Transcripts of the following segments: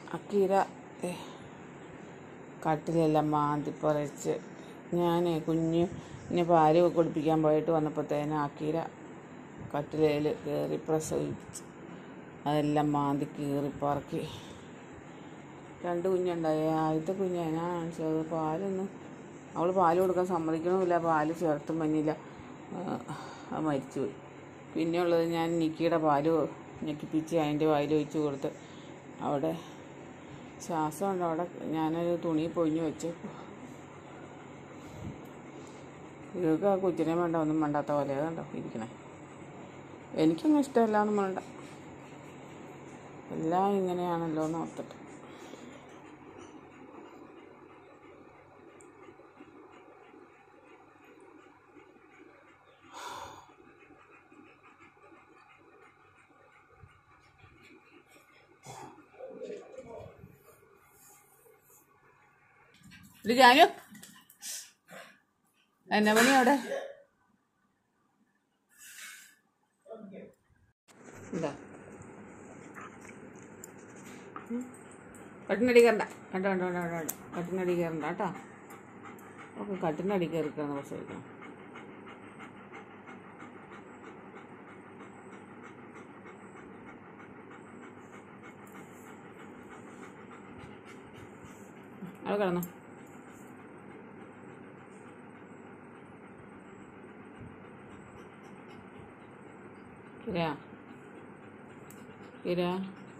അക്കീര ഏ, കട്ടിലെല്ലാം മാന്തി പറിച്ച് ഞാൻ കുഞ്ഞിന് പാല് കുടിപ്പിക്കാൻ പോയിട്ട് വന്നപ്പോഴത്തേന് അക്കീര കട്ടിലേൽ കയറി പ്രസവിച്ച് അതെല്ലാം മാന്തി കീറി പറക്കി രണ്ട് കുഞ്ഞുണ്ടായി ആദ്യത്തെ കുഞ്ഞ് ഞാൻ കാണിച്ചത് പാലൊന്നും അവൾ പാല് കൊടുക്കാൻ സമ്മതിക്കണമില്ല പാല് ചേർത്തും മഞ്ഞില്ല അത് മരിച്ചുപോയി പിന്നെ ഉള്ളത് ഞാൻ നിക്കിയുടെ പാല് ഞെക്കിപ്പിച്ച് അതിൻ്റെ വായിൽ ഒഴിച്ച് കൊടുത്ത് അവിടെ ശ്വാസമുണ്ട് അവിടെ ഞാനൊരു തുണി പൊഴിഞ്ഞ് വെച്ച് ഇവർക്ക് ആ കൊച്ചിനെ വേണ്ട ഒന്നും വേണ്ടാത്ത പോലെ കണ്ടോ ഇരിക്കണേ എനിക്കൊന്നും ഇഷ്ടമല്ല ഒന്നും വേണ്ട എല്ലാം ഇങ്ങനെയാണല്ലോ എന്ന് ഓർത്തിട്ട് ഇത് ജാനു എന്നാ പണി അവിടെ എന്താ കട്ടിനടി കയറണ്ട കണ്ടോ കണ്ടോ കണ്ടോ കണ്ടോ കണ്ടോ കട്ടിനടി കയറണ്ട കേട്ടോ ഓക്കെ കട്ടിനടി കയറി കിടന്ന് പ്രസവിക്കണം അവിടെ കിടന്നോ കിരാ കിരാ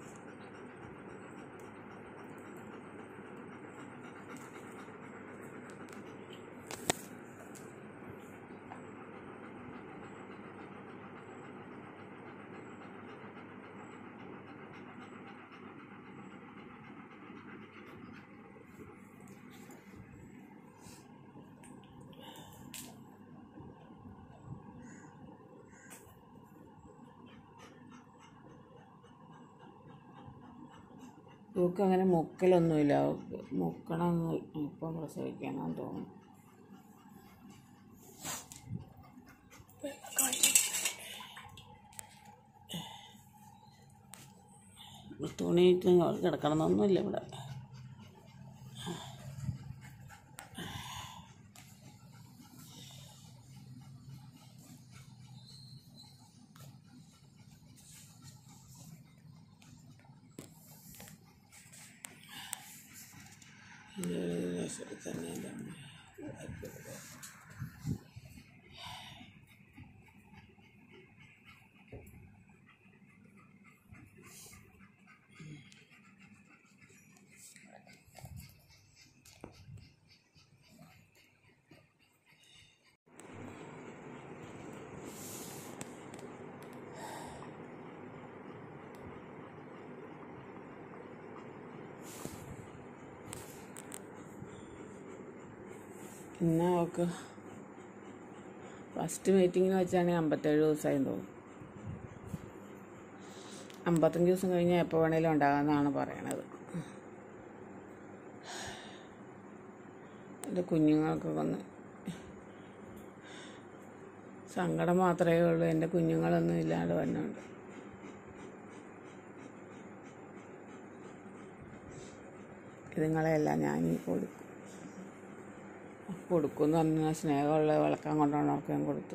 ഇവർക്ക് അങ്ങനെ മുക്കലൊന്നുമില്ല അവൾക്ക് മുക്കണമെന്ന് ഇപ്പം പ്രസവിക്കാനാന്ന് തോന്നുന്നു തുണിയിട്ട് കിടക്കണമെന്നൊന്നുമില്ല ഇവിടെ പിന്നെ അവൾക്ക് ഫസ്റ്റ് മീറ്റിങ്ങിന് വെച്ചാണെങ്കിൽ അമ്പത്തേഴ് ദിവസമായി തോന്നും അമ്പത്തഞ്ച് ദിവസം കഴിഞ്ഞാൽ എപ്പോൾ വേണേലും ഉണ്ടാകാമെന്നാണ് പറയണത് എൻ്റെ കുഞ്ഞുങ്ങൾക്കൊക്കെ ഒന്ന് സങ്കടം മാത്രമേ ഉള്ളൂ എൻ്റെ കുഞ്ഞുങ്ങളൊന്നും ഇല്ലാണ്ട് വന്നുണ്ട് ഇതുങ്ങളെല്ലാം ഞാൻ ഈ കൊടുക്കും കൊടുക്കുമെന്ന് പറഞ്ഞാൽ സ്നേഹമുള്ള വിളക്കാൻ കൊണ്ടുപോകണവർക്ക് ഞാൻ കൊടുത്തു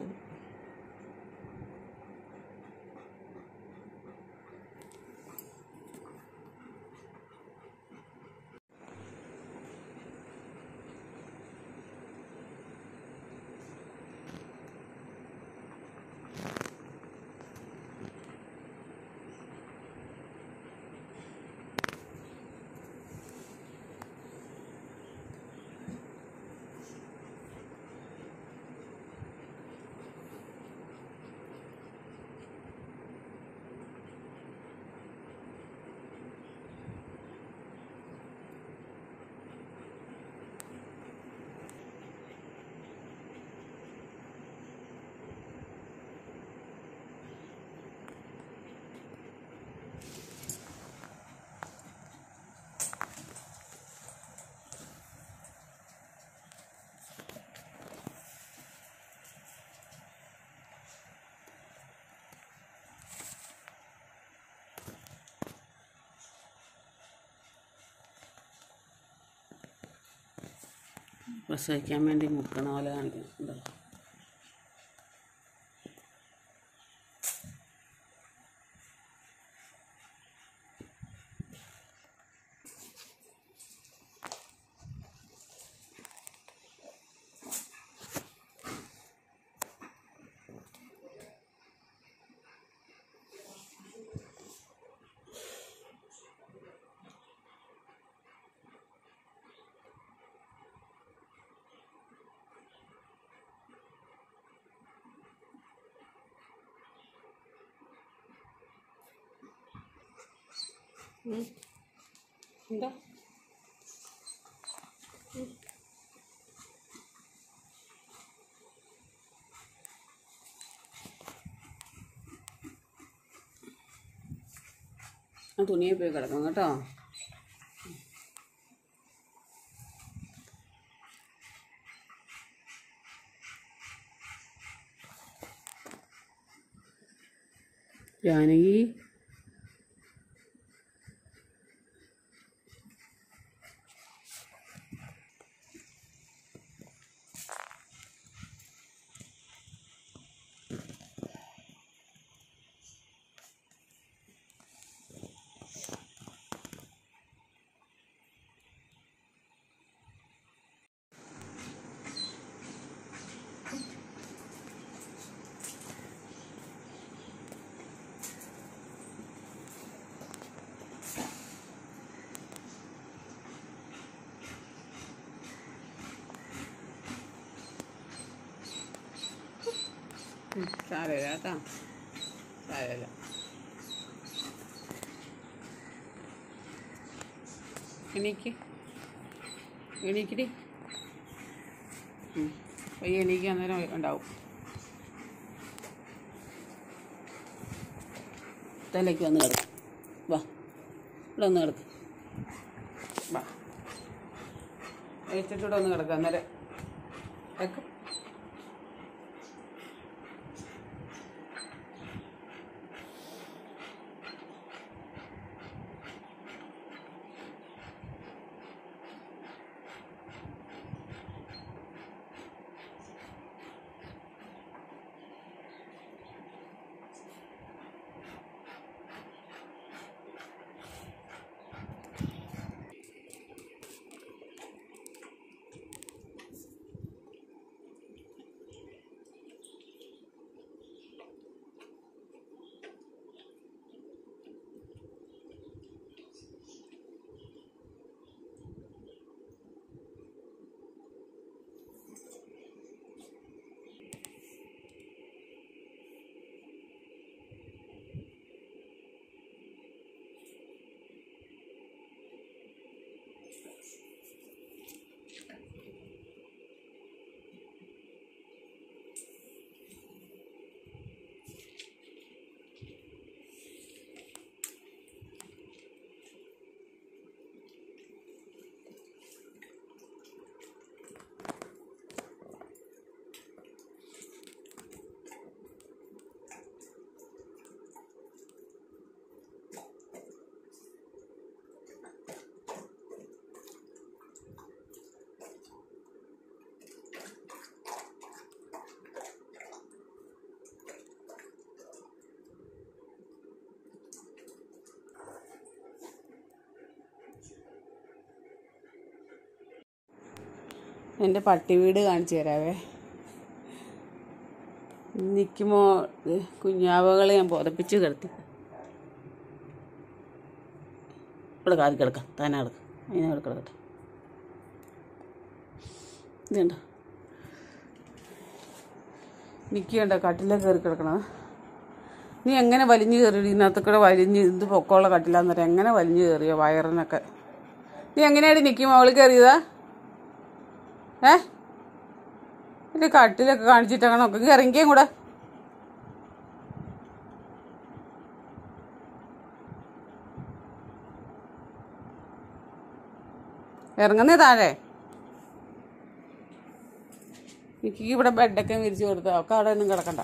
പ്രസവിക്കാൻ വേണ്ടി മുക്കണ പോലെ കാണിക്കണം ഉണ്ടോ എന്താ ആ തുണിയെ പോയി കിടക്കണം കേട്ടോ ജാനകി ഉം, സാരമില്ല കേട്ടോ സാരമില്ല എണീക്ക് എണീക്കടി ഉം, പയ്യെ എണീക്ക് അന്നേരം ഉണ്ടാവും തലേക്ക് വന്ന് കിടക്കും വാ ഇവിടെ ഒന്ന് കിടക്ക് വാ കഴിച്ചിട്ടൂടെ ഒന്ന് കിടക്കാം അന്നേരം വെക്കും എൻ്റെ പട്ടി വീട് കാണിച്ചു തരാവേ നിൽക്കുമ്പോൾ കുഞ്ഞാവകളെ ഞാൻ പുതപ്പിച്ച് കിടത്തി ഇവിടെ കാതി കിടക്കാം താനെ കിടക്കാം അതിനെ അവിടെ കിടക്കട്ടെ ഇതുണ്ടോ നിൽക്കണ്ട കട്ടിലേ കയറി കിടക്കണത് നീ എങ്ങനെ വലിഞ്ഞു കയറി ഇതിനകത്ത് കൂടെ വലിഞ്ഞ് ഇത് പൊക്കമുള്ള കട്ടിലാന്ന് പറയാം എങ്ങനെ വലിഞ്ഞു കയറിയോ വയറിനൊക്കെ നീ എങ്ങനെയാടി നിൽക്കും അവള് കയറിയതാ ഏ എൻ്റെ കട്ടിലൊക്കെ കാണിച്ചിട്ട് അങ്ങനെ നോക്കി ഇറങ്ങിയും കൂടെ ഇറങ്ങുന്നേ താഴെ എനിക്ക് ഇവിടെ ബെഡൊക്കെ വിരിച്ച് കൊടുത്ത ഒക്കെ അവിടെ ഒന്നും കിടക്കണ്ട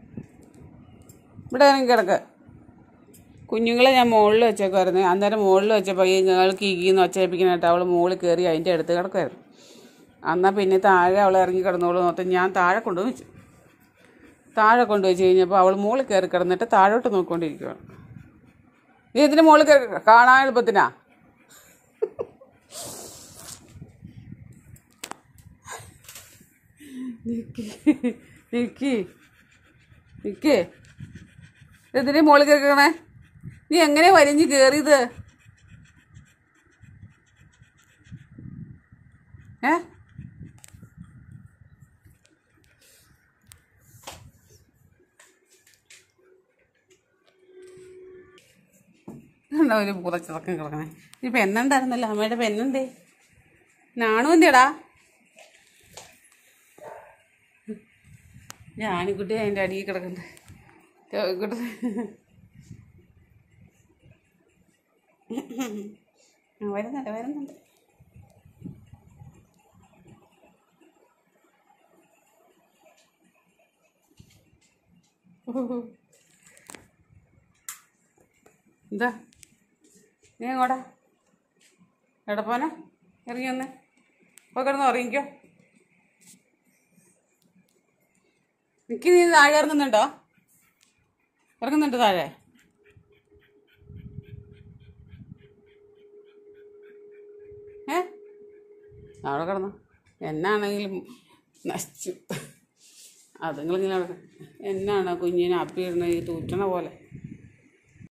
ഇവിടെ ആണെങ്കിൽ കിടക്ക് കുഞ്ഞുങ്ങളെ ഞാൻ മുകളിൽ വെച്ചേക്കുമായിരുന്നു അന്നേരം മുകളിൽ വെച്ചപ്പോൾ ഈ ഞങ്ങൾ കീന്ന് ഒച്ചയിപ്പിക്കാനായിട്ട് അവൾ മുകളിൽ കയറി അതിൻ്റെ അടുത്ത് കിടക്കുമായിരുന്നു എന്നാൽ പിന്നെ താഴെ അവൾ ഇറങ്ങി കിടന്നോളൂ നോത്ത് ഞാൻ താഴെ കൊണ്ടുപോയി വെച്ചു താഴെ കൊണ്ടുവച്ച് കഴിഞ്ഞപ്പോൾ അവൾ മുകളിൽ കയറി കിടന്നിട്ട് താഴോട്ട് നോക്കിക്കൊണ്ടിരിക്കുകയാണ് നീ ഇതിന് മുകളിൽ കയറി കാണാൻ എളുപ്പത്തിനാ നിക്ക് നിക്ക് നിക്ക് ഇതിന് മുകളിൽ കയറി കിടക്കണേ നീ എങ്ങനെ വലിഞ്ഞ് കയറിയത് ഏ കണ്ടോ ഒരു പുറച്ചിറക്കം കിടക്കണേ ഈ പെണ്ണുണ്ടായിരുന്നല്ലോ അമ്മയുടെ പെണ്ണുണ്ടേ നാണുവിൻ്റെടാ ഞാനിക്കുട്ടി അതിൻ്റെ അടിയിൽ കിടക്കണ്ടേ ചോദിക്കട്ടെ ആ, വരുന്നുണ്ട് വരുന്നുണ്ട് എന്താ നീ എങ്ങോട്ടാ എവിടെ പോനെ ഇറങ്ങി വന്നേ പോയി കിടന്ന് ഉറങ്ങിക്കോ നിക്ക് നീ താഴെ ഇറങ്ങുന്നുണ്ടോ ഇറങ്ങുന്നുണ്ട് താഴെ ഏ അവിടെ കിടന്നു എന്നാണെങ്കിലും നശിച്ചു അതുങ്ങളിങ്ങനെ അവിടെ എന്നാണ് കുഞ്ഞിനെ അപ്പിയിടുന്ന ഈ തൂറ്റണ പോലെ